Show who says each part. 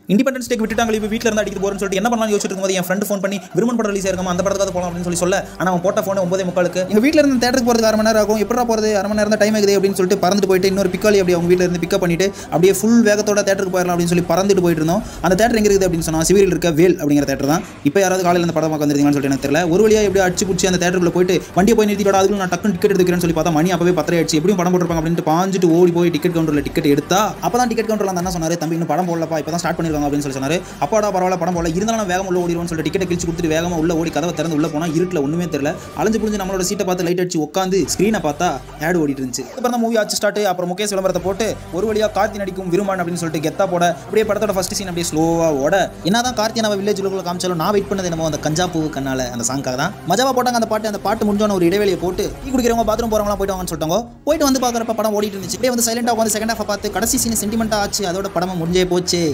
Speaker 1: independence டேக்கு விட்டுட்டாங்க இப்போ வீட்டில் இருந்து அடிக்க போறேன்னு சொல்லிட்டு என்ன பண்ணலாம் யோசிச்சுட்டு இருக்கும்போது என் ஃப்ரெண்ட் ஃபோன் பண்ணி விருமன் படம் ரிலீஸ் ஆயிருக்கும் அந்த படத்துக்கு போகலாம் அப்படின்னு சொல்லி சொல்ல ஆனால் அவன் போட்ட ஃபோன் ஒன்பதே முக்காலுக்கு எங்கள் வீட்டில் இருந்து தேட்டருக்கு போகிறதுக்கு அரை மணி நேரம் ஆகும் எப்படா போகிறது அரை மணி நேரம் தான் டைம் ஆகுது அப்படின்னு சொல்லிட்டு பறந்துட்டு போயிட்டு இன்னொரு பிக்காலி அப்படி அவங்க வீட்டில் இருந்து பிக்கப் பண்ணிட்டு அப்படியே ஃபுல் வேகத்தோட தேட்டருக்கு போயிடலாம் அப்படின்னு சொல்லி பறந்துட்டு போயிட்டு இருந்தோம் அந்த தேட்டர் எங்க இருக்குது அப்படின்னு சொன்னா சிவியில் இருக்க வேல் அப்படிங்கிற தேட்டர் தான் இப்போ யாராவது காலையில் அந்த படம் பார்க்க வந்திருந்தீங்கன்னு சொல்லிட்டு எனக்கு தெரியல ஒரு வழியா எப்படி அடிச்சு பிடிச்சி அந்த தேட்டருக்குள்ள போயிட்டு வண்டியை போய் நிறுத்திட்டோட அதுக்குள்ள நான் டக்குனு டிக்கெட் எடுத்துக்கிறேன்னு சொல்லி பார்த்தா மணி அப்பவே பத்திரை ஆயிடுச்சு எப்படியும் படம் போட்டுருப்பாங்க அப்படின்ட்டு பாஞ்சிட்டு ஓடி போய் டிக்கெட் கவுண்டரில் டிக்கெட் எடுத்தா அப்போ தான் டிக்கெட் கவுண்டரில் அந்த அண்ணா சொன்னாரு தம்பி இன்னும் படம் போடலப்பா இப்போ தான் ஸ்டார்ட் பண்ணிருக்காங்க அப்படின்னு சொல்லி சொன்னாரு அப்பாடா பரவாயில்ல படம் போடல இருந்தாலும் நான் வேகமாக உள்ள ஓடிடுவோம்னு சொல்லிட்டு டிக்கெட் கிழிச்சு கொடுத்துட்டு வேகமாக உள்ள ஓடி கதவை திறந்து உள்ள போனால் இருட்டில் ஒன்றுமே தெரியல அலைஞ்சு புரிஞ்சு நம்மளோட சீட்டை பார்த்து லைட் அடிச்சு உட்காந்து ஸ்க்ரீனை பார்த்தா ஆட் ஓடிட்டு இருந்துச்சு அப்புறம் தான் மூவி ஆச்சு ஸ்டார்ட் அப்புறம் முகேஷ் விளம்பரத்தை போட்டு ஒரு வழியாக கார்த்தி நடிக்கும் விருமான் அப்படின்னு சொல்லிட்டு கெத்தா போட அப்படியே படத்தோட ஃபர்ஸ்ட் சீன் அப்படியே ஸ்லோவாக ஓட என்னதான் கார்த்தி நம்ம வில்லேஜ் உள்ள காமிச்சாலும் நான் வெயிட் பண்ணது என்னமோ அந்த கஞ்சா பூ கண்ணால அந்த சாங்காக தான் மஜாவா போட்டாங்க அந்த பாட்டு அந்த பாட்டு முடிஞ்சோன ஒரு இடைவெளியை போட்டு டீ குடிக்கிறவங்க பாத்ரூம் போறவங்க போயிட்டு வாங்கன்னு சொல்லிட்டாங்க போயிட்டு வந்து பார்க்குறப்ப படம் ஓடிட்டு இருந்துச்சு அப்படியே வந்து சைலண்டாக வந்து செகண்ட் ஹாஃப் பார்த்து கடைசி சீன் சென்டிமெண்ட்டாக ஆச்சு அதோட படமும் முடிஞ்சே போச்சு